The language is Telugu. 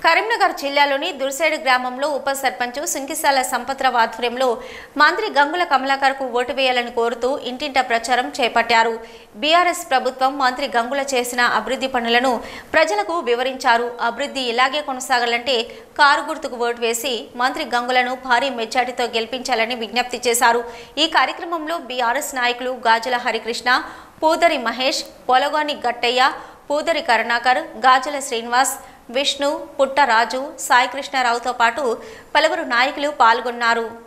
కరీంనగర్ జిల్లాలోని దుర్సేడు గ్రామంలో ఉప సర్పంచ్ సుంకిసాల సంపత్రావు ఆధ్వర్యంలో మంత్రి గంగుల కమలాకర్కు ఓటు వేయాలని కోరుతూ ఇంటింట ప్రచారం చేపట్టారు బీఆర్ఎస్ ప్రభుత్వం మంత్రి గంగుల చేసిన అభివృద్ధి పనులను ప్రజలకు వివరించారు అభివృద్ధి ఇలాగే కొనసాగాలంటే కారు గుర్తుకు ఓటు వేసి మంత్రి గంగులను భారీ మెజార్టీతో గెలిపించాలని విజ్ఞప్తి చేశారు ఈ కార్యక్రమంలో బీఆర్ఎస్ నాయకులు గాజుల హరికృష్ణ పూదరి మహేష్ పొలగాని గట్టయ్య పూదరి కరుణాకర్ గాజుల శ్రీనివాస్ విష్ణు పుట్టరాజు సాయికృష్ణారావుతో పాటు పలువురు నాయకులు పాల్గొన్నారు